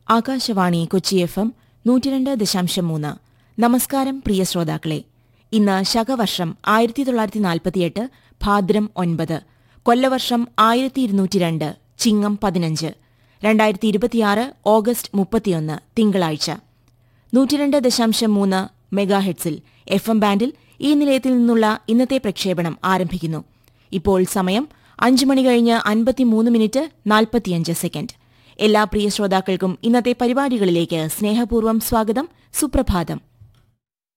Akashvani Kochi F M നൂറ്റിരണ്ട് ദശാംശം മൂന്ന് നമസ്കാരം പ്രിയ ശ്രോതാക്കളെ ഇന്ന് ശകവർഷം ആയിരത്തി തൊള്ളായിരത്തി നാൽപ്പത്തിയെട്ട് ഭാദ്രം ഒൻപത് കൊല്ലവർഷം ആയിരത്തി ഇരുന്നൂറ്റി രണ്ട് ചിങ്ങം പതിനഞ്ച് രണ്ടായിരത്തി ഇരുപത്തിയാറ് ഓഗസ്റ്റ് മുപ്പത്തിയൊന്ന് തിങ്കളാഴ്ച നൂറ്റിരണ്ട് ദശാംശം മൂന്ന് മെഗാഹെഡ്സിൽ എഫ് എം ബാൻഡിൽ ഈ നിലയത്തിൽ നിന്നുള്ള ഇന്നത്തെ പ്രക്ഷേപണം ആരംഭിക്കുന്നു ഇപ്പോൾ സമയം അഞ്ച് മണി കഴിഞ്ഞ് അൻപത്തിമൂന്ന് മിനിറ്റ് നാൽപ്പത്തിയഞ്ച് സെക്കൻഡ് എല്ലാ പ്രിയ ശ്രോതാക്കൾക്കും ഇന്നത്തെ പരിപാടികളിലേക്ക് സ്നേഹപൂർവ്വം സ്വാഗതം സുപ്രഭാതം